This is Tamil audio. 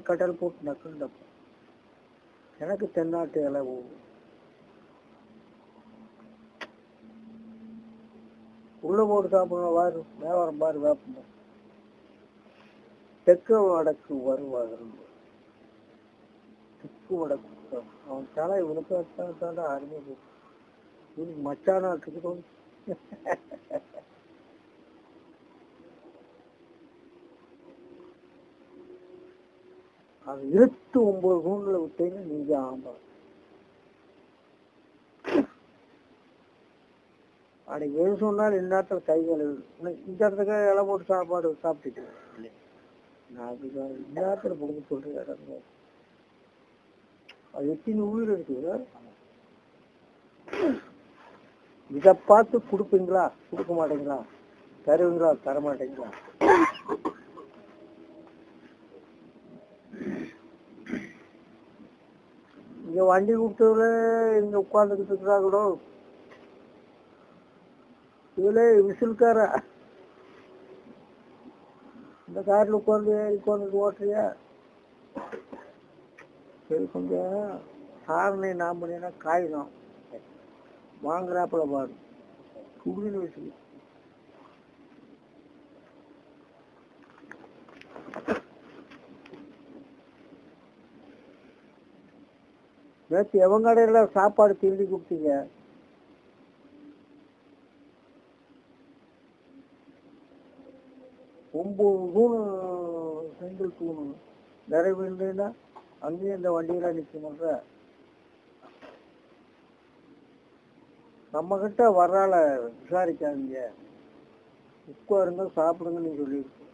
கட்டல் போட்டு நக்குண்டப்ப எனக்கு தென்னாட்டு இலை போகும் உள்ள போட்டு சாப்பிடணும் வாரு மேவரம் பாரு வேப்பம் தெற்கு வடக்கு வருவார்கள் தெற்கு வடக்கு அவன் தலை இவனுக்கு தாண்டா அருமை இவனுக்கு மச்சானா இருக்குது அது இருபத்தி ஒன்பது ரூம்ல விட்டீங்கன்னா நீங்க ஆமா அன்னைக்கு எது சொன்னாலும் இந்நேரத்தில் கை கழுவு இந்த இடத்துக்கு இலை போட்டு சாப்பாடு சாப்பிட்டுட்டு நான் அப்படிதான் இந்நேரத்தில் போட்டு சொல்றேன் அது எத்தனை உயிர் இருக்குது இதை பார்த்து கொடுப்பீங்களா கொடுக்க மாட்டீங்களா தருவீங்களா தர மாட்டீங்களா இங்க வண்டி கொடுத்ததுல இங்க உட்கார்ந்துக்கிட்டு இருக்கிறா கூட இதுல விசில்கார இந்த கார்ல உட்கார்ந்து உட்கார்ந்து ஓட்டுறியா சரி கொஞ்சம் சாரணை நான் பண்ணினா காயிடும் வாங்குறாப்புல பாரு குடின்னு விசில் நேற்று எவன் கடையில சாப்பாடு திருடி கொடுத்தீங்க ஒன்பது தூணு செங்கல் தூணு நிறைய இல்லைன்னா அங்கேயும் இந்த வண்டியெல்லாம் நிற்கணுன்ற நம்ம கிட்ட வர்றால விசாரிக்காதீங்க உட்காருங்க சாப்பிடுங்கன்னு சொல்லியிருக்கோம்